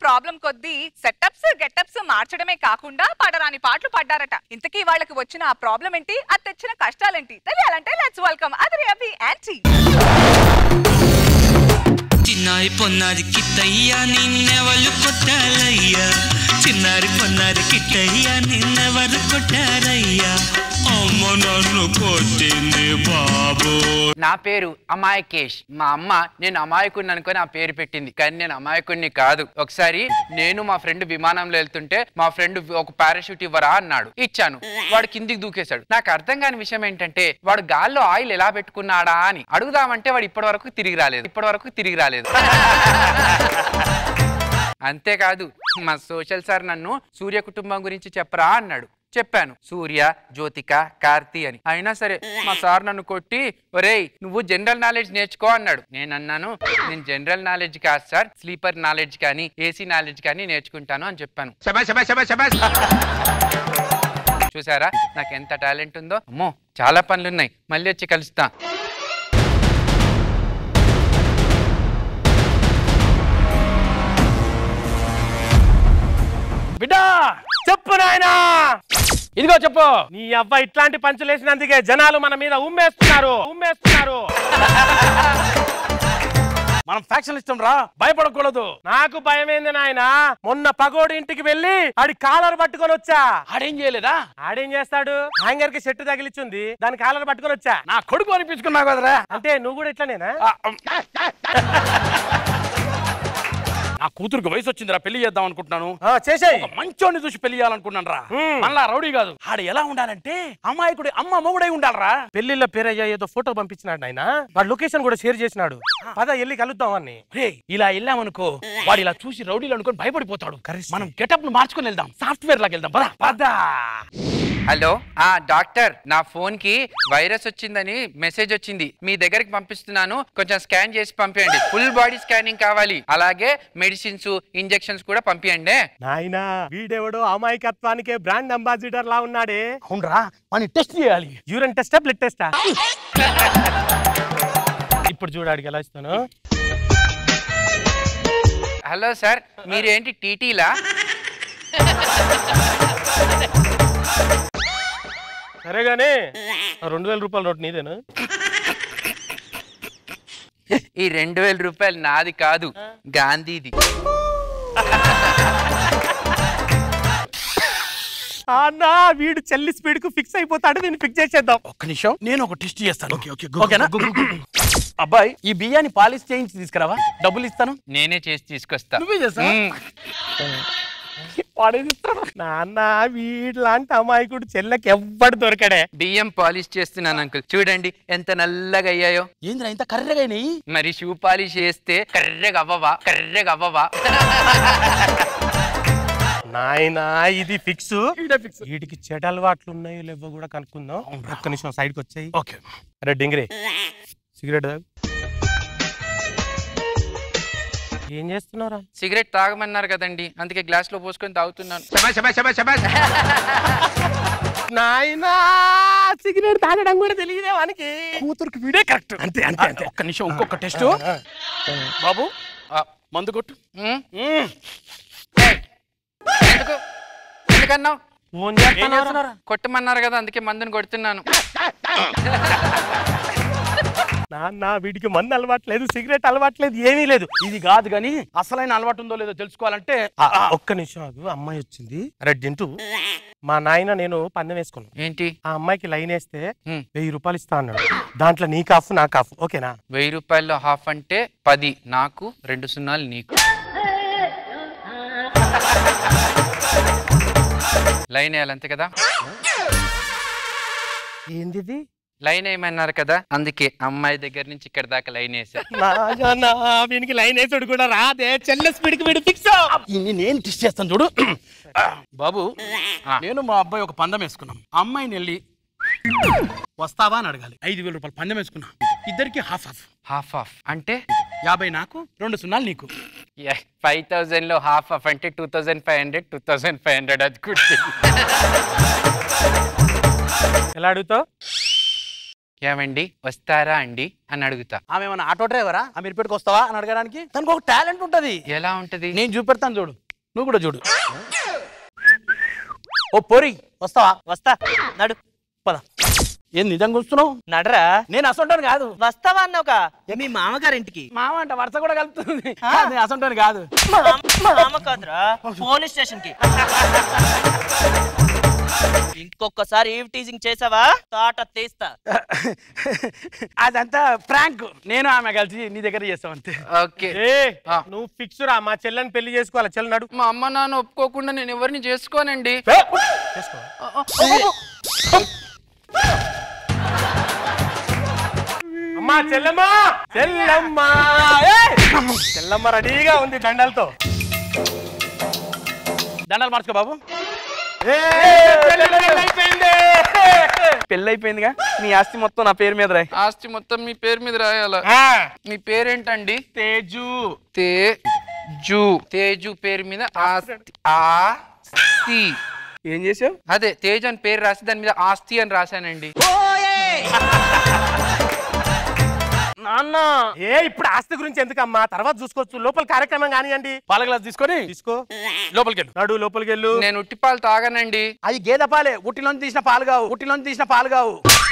Problem కొద్దీ setups getups మార్చడమే కాకుండా పడరాని పాటలు పడ్డారట ఇంతకీ వాళ్ళకి వచ్చిన ఆ ప్రాబ్లం ఏంటి అది తెచ్చిన కష్టాలేంటి తెలియాలంటే లెట్స్ వెల్కమ్ అదరి అభి యాంటీ చిన్నారి పొన్నారి కిట్టయ్యా నిన్నెవరు కొట్టారయ్యా చిన్నారి పొన్నారి కిట్టయ్యా నిన్నెవరు కొట్టారయ్యా అమ్మ నన్ను కొట్టింది బాబు నా పేరు అమాయకేష్ మా అమ్మ నేను అమాయకుడిని అనుకొని ఆ పేరు పెట్టింది కానీ నేను అమాయకుడిని కాదు ఒకసారి నేను మా ఫ్రెండ్ విమానంలో వెళ్తుంటే మా ఫ్రెండ్ ఒక పారాషూట్ ఇవ్వరా అన్నాడు ఇచ్చాను వాడు కిందికి దూకేశాడు నాకు అర్థం కాని విషయం ఏంటంటే వాడు గాల్లో ఆయిల్ ఎలా పెట్టుకున్నాడా అని అడుగుదామంటే వాడు ఇప్పటి వరకు తిరిగి రాలేదు ఇప్పటి వరకు తిరిగి రాలేదు అంతేకాదు మా సోషల్ సార్ నన్ను సూర్య కుటుంబం గురించి చెప్పరా అన్నాడు చెప్పాను సూర్య జ్యోతిక కార్తీ అని అయినా సరే మా సార్ నన్ను కొట్టి ఒరేయ్ నువ్వు జనరల్ నాలెడ్జ్ నేర్చుకో అన్నాడు నేను అన్నాను నేను జనరల్ నాలెడ్జ్ కాదు సార్ స్లీపర్ నాలెడ్జ్ కానీ ఏసీ నాలెడ్జ్ కానీ నేర్చుకుంటాను అని చెప్పాను చూసారా నాకు ఎంత టాలెంట్ ఉందో అమ్మో చాలా పనులు ఉన్నాయి మళ్ళీ వచ్చి కలుస్తా బిడ్డా చెప్పు నాయనా ఇదిగో చెప్పు నీ అవ్వ ఇట్లాంటి పంచులు వేసినందుకే జనాలు మన మీద ఉమ్మేస్తున్నారు ఉమ్మేస్తున్నారు మనం ఫ్యాక్షన్ ఇష్టం రా భయపడకూడదు నాకు భయమేంది నాయన మొన్న పగోడి ఇంటికి వెళ్ళి ఆడి కాలర్ పట్టుకొని వచ్చా ఆడేం చేయలేదా ఆడేం చేస్తాడు హ్యాంగర్ కి చెట్టు తగిలిచ్చుంది దాని కాలర్ పట్టుకొని వచ్చా నా కొడుకు అనిపించుకున్నావు కదరా అంటే నువ్వు కూడా ఇట్లానేనా ఆ, ఉమ్. నా కూతురుకి వయసు వచ్చిందిరా పెళ్లి చేద్దాం అనుకుంటున్నాను ఆ, చేసేయ్ ఒక మంచోడిని చూసి పెళ్లి చేయాలనుకున్నాను రా హ్మ్. మళ్ళా రౌడీ కాదు ఆడు ఎలా ఉండాలంటే అమ్మాయికుడి అమ్మ మొగుడై ఉండాలరా పెళ్లిళ్ళ పేరయ్యా ఏదో ఫోటో పంపించినాడు ఆయన వాడు లొకేషన్ కూడా షేర్ చేసినాడు పద వెళ్ళి కలుద్దాం అన్ని రే ఇలా వెళ్ళామనుకో వాడు ఇలా చూసి రౌడీలు అనుకొని భయపడిపోతాడు Correct. మనం గెటప్ ను మార్చుకొని వెళ్దాం సాఫ్ట్వేర్ లాగా వెళ్దాం పద పద హలో ఆ డాక్టర్ నా ఫోన్ కి వైరస్ వచ్చిందని మెసేజ్ వచ్చింది మీ దగ్గరికి పంపిస్తున్నాను కొంచెం స్కాన్ చేసి పంపించండి ఫుల్ బాడీ స్కానింగ్ కావాలి అలాగే మెడిసిన్స్ ఇంజెక్షన్స్ కూడా పంపించండి నాయనా వీడెవడో అమాయకత్వానికే బ్రాండ్ అంబాసిడర్ లా ఉన్నాడే అవునరా వాడిని టెస్ట్ చేయాలి యూరిన్ టెస్టా బ్లడ్ టెస్టా ఇప్పుడు చూడాడికి ఎలా ఇస్తాను హలో సార్ మీరేంటి టీటీలా సరే గానీ ఆ రెండు వేల రూపాయల నోట్ నీదేనా ఈ రెండు వేల రూపాయలు నాది కాదు గాంధీది అన్నా వీడు చెల్లి స్పీడ్ కు ఫిక్స్ అయిపోతాడు దీన్ని ఫిక్స్ చేసేద్దాం ఒక్క నిమిషం నేను ఒక టెస్ట్ చేస్తాను ఓకేనా అబ్బాయి ఈ బియ్యాన్ని పాలిష్ చేయించి తీసుకురావా డబ్బులు ఇస్తాను నేనే చేసి తీసుకొస్తా నువ్వే చేస్తా మ్మ్. వాడేది ఇస్తాడు నాన్న వీడిలాంటి అమాయకుడు చెల్లెకి ఎవ్వడు దొరకడే బియ్యం పాలిష్ చేస్తున్నాను అంకుల్ చూడండి ఎంత నల్లగా అయ్యాయో ఏంద్రా ఇంత కర్రెగా అయినాయి మరి షూ పాలిష్ చేస్తే కర్రెగా అవ్వవా కర్రెగా అవ్వవా నాయనా ఇది ఫిక్స్ వీటికి చెడు అలవాట్లు ఉన్నాయో లేవో కూడా కనుక్కుందాం ఒక్క నిమిషం సైడ్ కి వచ్చాయి ఓకే అరే డింగిరే సిగరెట్ తాగు ఏం చేస్తున్నారా సిగరెట్ తాగమన్నారు కదండి అందుకే గ్లాస్ లో పోసుకొని తాగుతున్నాను నాయనా సిగరెట్ తాగడం కూడా తెలియదే వానికి కూతురికి వీడే కరెక్ట్ అంతే అంతే అంతే ఒక్క నిమిషం ఇంకొక టెస్ట్ బాబు ఆ, మందు కొట్టు మ్మ్. మ్మ్. ఏయ్, ఎందుకు ఎందుకన్నావు ఫోన్ ఏం చేస్తున్నారా చేస్తున్నారా కొట్టమన్నారు కదా అందుకే మందుని కొడుతున్నాను నాన్న వీడికి మందు అలవాట్లేదు సిగరెట్ అలవాట్లేదు ఏమీ లేదు ఇది కాదు కానీ అసలైన అలవాటు ఉందో లేదో తెలుసుకోవాలంటే ఒక్క నిమిషం ఆగు అమ్మాయి వచ్చింది అరే డింటూ మా నాయన నేను పందెం వేసుకున్నాను ఏంటి ఆ అమ్మాయికి లైన్ వేస్తే హ్మ్. వెయ్యి రూపాయలు ఇస్తా అన్నాడు దాంట్లో నీ కాఫ్ నా కాఫ్ ఓకేనా వెయ్యి రూపాయల్లో హాఫ్ అంటే పది నాకు రెండు సున్నాలు నీకు లైన్ వేయాలి అంతే కదా ఏంది ఇది? లైన్ వేయమన్నారు కదా అందుకే అమ్మాయి దగ్గర నుంచి ఇక్కడ దాకా లైన్ వేసా నాయనా, వీనికి లైన్ వేసాడు కూడా రాదే చెల్లె స్పీడ్ కి వీడు ఫిక్స్ ఇన్ని నేను టెస్ట్ చేస్తాను చూడు బాబు ఆ. నేను మా అబ్బాయి ఒక పందెం వేసుకున్నాం అమ్మాయిని వెళ్ళి వస్తావా అని అడగాలి ఐదు వేల రూపాయలు పందెం వేసుకున్నాం ఇద్దరికి హాఫ్ హాఫ్ హాఫ్ హాఫ్ అంటే యాభై నాకు రెండు సున్నాలు నీకు ఫైవ్ థౌజండ్ లో హాఫ్ హాఫ్ అంటే two thousand five hundred two thousand five hundred అది కూడా ఎలా అడుగుతావు ఏమండి వస్తారా అండి అని అడుగుతా ఆమె ఏమన్నా ఆటో డ్రైవరా ఆ మీరుపేటకి వస్తావా అని అడగడానికి తనకు ఒక టాలెంట్ ఉంటది ఎలా ఉంటది నేను చూపెడతాను చూడు నువ్వు కూడా చూడు ఓ పొరి వస్తావా వస్తా నడు పద ఏం నిజంగా వస్తున్నావు నడరా నేను అసంటాను కాదు వస్తావా అన్నోక మీ మామగారింటికి మామ అంట వరుస కూడా కలుపుతుంది నేను అసంటాను కాదు మామ కాదురా పోలీస్ స్టేషన్ కి ఇంకొకసారి ఈవ్ టీజింగ్ చేసావా తాట తీస్తా అదంతా ప్రాంక్ నేను ఆమె కలిసి నీ దగ్గర చేస్తాం అంతే ఓకే ఏ ఆ. నువ్వు ఫిక్స్ రా మా చెల్లెని పెళ్లి చేసుకోవాలి చెల్లి నడు మా అమ్మ నాన్న ఒప్పుకోకుండా నేను ఎవరిని చేసుకోనండి ఏ, చేసుకో అమ్మా చెల్లమ్మ చెల్లమ్మ ఏ! చెల్లమ్మ రెడీగా ఉంది దండలతో దండాలు మార్చుకో బాబు ఏ, చెల్లి పెళ్లి అయిపోయింది. పెళ్ళి అయిపోయిందిగా నీ ఆస్తి మొత్తం నా పేరు మీద రాయి ఆస్తి మొత్తం మీ పేరు మీద రాయాల ఆ, మీ పేరేంటండి తేజు తేజు తేజు పేరు మీద ఆస్తి ఆస్తి ఏం చేసావు అదే తేజు అని పేరు రాసి దాని మీద ఆస్తి అని రాశానండి నాన్న ఏ ఇప్పుడు ఆస్తి గురించి ఎందుకమ్మా తర్వాత చూసుకోవచ్చు లోపల కార్యక్రమం కానివ్వండి పాల గ్లాస్ తీసుకొని తీసుకో లోపలికి వెళ్ళు నడు లోపలికి వెళ్ళు నేను ఉట్టి పాలు తాగనండి అది గేదె పాలే ఉట్టిలోంచి తీసిన పాలు కావు ఉట్టిలోంచి తీసిన పాలు కావు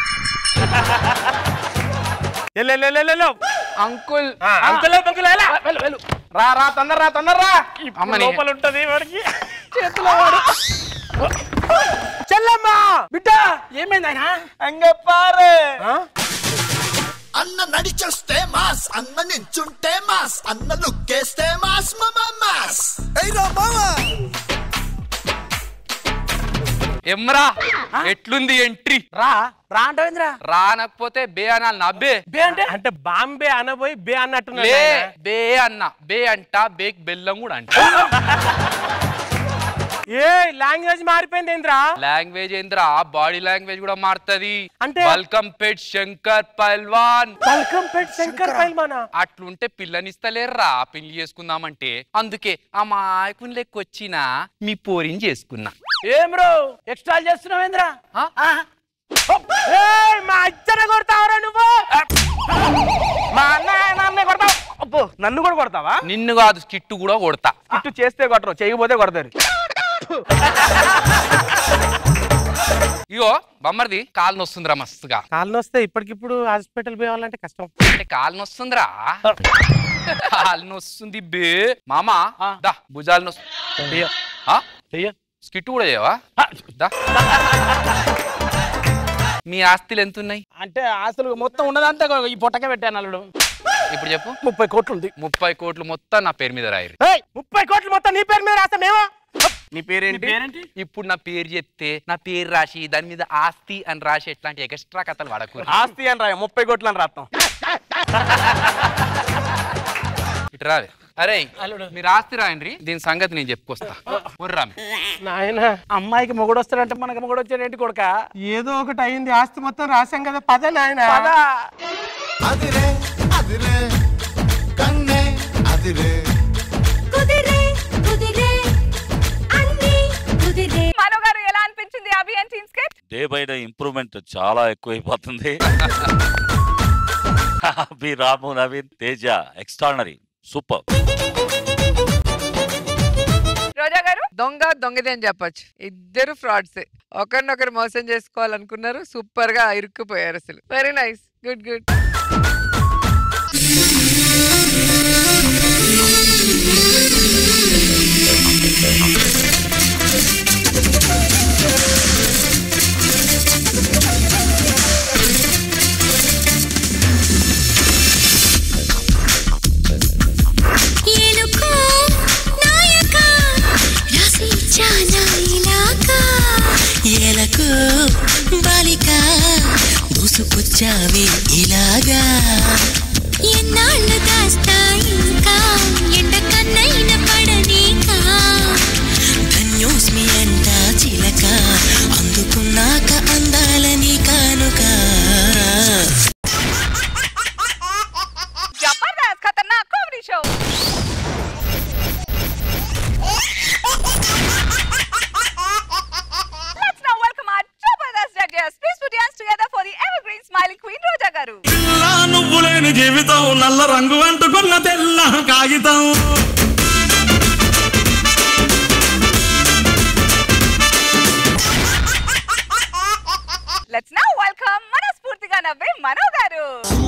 వెళ్ళు, వెళ్ళు, వెళ్ళు, వెళ్ళు. అంకుల్ ఆ, అంకుల్ పంకుల్ ఎలా? వెళ్ళు వెళ్ళు రా రా తొందర రా తొందర రా అమ్మని లోపల ఉంటది వాడికి చేతిలో వాడు చెల్లమ్మ బిడ్డ ఏమైంది ఆయన అంగపారు ఆ? అన్న నడిచొస్తే మాస్ అన్న నించుంటే మాస్ అన్న లుక్కేస్తే మాస్ మమ మాస్ ఎయ్రా మామా ఎమ్రా ఎట్లుంది ఎంట్రీ రా రా అంటావేంద్రా రానకపోతే బే అనాలి నా బే బే అంటే అంటే బాంబే అనబోయి బే అన్నట్టు లే బే అన్న బే అంట బేక్ బెల్లం కూడా అంట ఏ లాంగ్వేజ్ మారిపోయింది ఏంద్రా లాంగ్వేజ్ ఏంద్రా బాడీ లాంగ్వేజ్ కూడా మారుతది అంటే? వెల్కమ్ పెట్ శంకర్ పల్వాన్ వెల్కమ్ పెట్ శంకర్ పైల్మానా అట్లుంటే పిల్లనిస్తలేర్రా పెళ్లి చేసుకుందామంటే అందుకే ఆ మాయకుని లెక్కొచ్చిన మీ పోరిని చేసుకున్నా ఏం బ్రో ఎక్స్ట్రా చేస్తున్నావేంద్రా ఆ? ఏయ్, మా అచ్చన కొడతావరా నువ్వు మా అన్న నాన్నే కొడతావు అబ్బో నన్ను కూడా కొడతావా నిన్ను కాదు స్కిట్టు కూడా కొడతా ఇటు చేస్తే కొట్టరు చేయకపోతే కొడతారు ఇగో బొమ్మర్ది కాలు నొస్తుందిరా మస్తుగా కాళ్ళు వస్తే ఇప్పటికిప్పుడు హాస్పిటల్ పోవాలంటే కష్టం అంటే కాలు నొస్తుందిరా కాలు నొస్తుంది బే మామా ఆ. దా భుజాలు నొస్తుంది ఆ? చెయ్య స్కిట్ కూడా చేయవా దా మీ ఆస్తులు ఎంత ఉన్నాయి అంటే అసలు మొత్తం ఉన్నదంతా ఈ పొట్టకే పెట్టాను అల్లుడు ఇప్పుడు చెప్పు ముప్పై కోట్లు ఉంది ముప్పై కోట్లు మొత్తం నా పేరు మీద రాయరు ఏయ్, ముప్పై కోట్లు మొత్తం నీ పేరు మీద రాస్తామేమో నీ పేరేంటి ఇప్పుడు నా పేరు చెప్తే నా పేరు రాసి దాని మీద ఆస్తి అని రాసి ఎట్లాంటి ఎక్స్ట్రా కథలు వాడకు ఆస్తి అని రాయ ముప్పై కోట్లు అని రాస్తాం ఇటు రావే అరే మీరు ఆస్తి రాయండి దీని సంగతి నేను చెప్పుకొస్తా ఉర్రా నాయన అమ్మాయికి మొగుడు వస్తాడంటే మనకి మొగుడు వచ్చాడేంటి కొడుక ఏదో ఒకటి అయింది ఆస్తి మొత్తం రాశాం కదా పద నాయన అదిరే అదిరే కన్నే అదిరే కుదిరే కుదిరే అన్ని కుదిరే మనో గారు ఎలా అనిపించింది అభియాన్ team sketch day by day improvement చాలా ఎక్కువైపోతుంది బి రాము నవీన్ తేజ ఎక్స్ట్రానరీ సూపర్ రోజా గారు దొంగ దొంగదే అని చెప్పొచ్చు ఇద్దరు ఫ్రాడ్స్ ఒకరినొకరు మోసం చేసుకోవాలనుకున్నారు సూపర్ గా ఇరుక్కుపోయారు అసలు వెరీ నైస్ గుడ్ గుడ్ ఏలుకో నాయక రసించానా ఇలాగా ఏలకు బాలిక దూసుకొచ్చావి ఇలాగా ఎన్నాళ్ళు దాస్తా ఇంకా ఎండ కన్నైన పడనీకా ధన్యోస్మి అంట చిలక అందుకున్నాక అందాలని కానుక Jabardasth Khatarnak comedy show Let's now welcome our Jabardast judges. Please put your hands together for the evergreen smiling queen అంటుకున్న తెల్ల కాగితం లెట్స్ నౌ వెల్కమ్ మనస్ఫూర్తిగా నవ్వే మనో గారు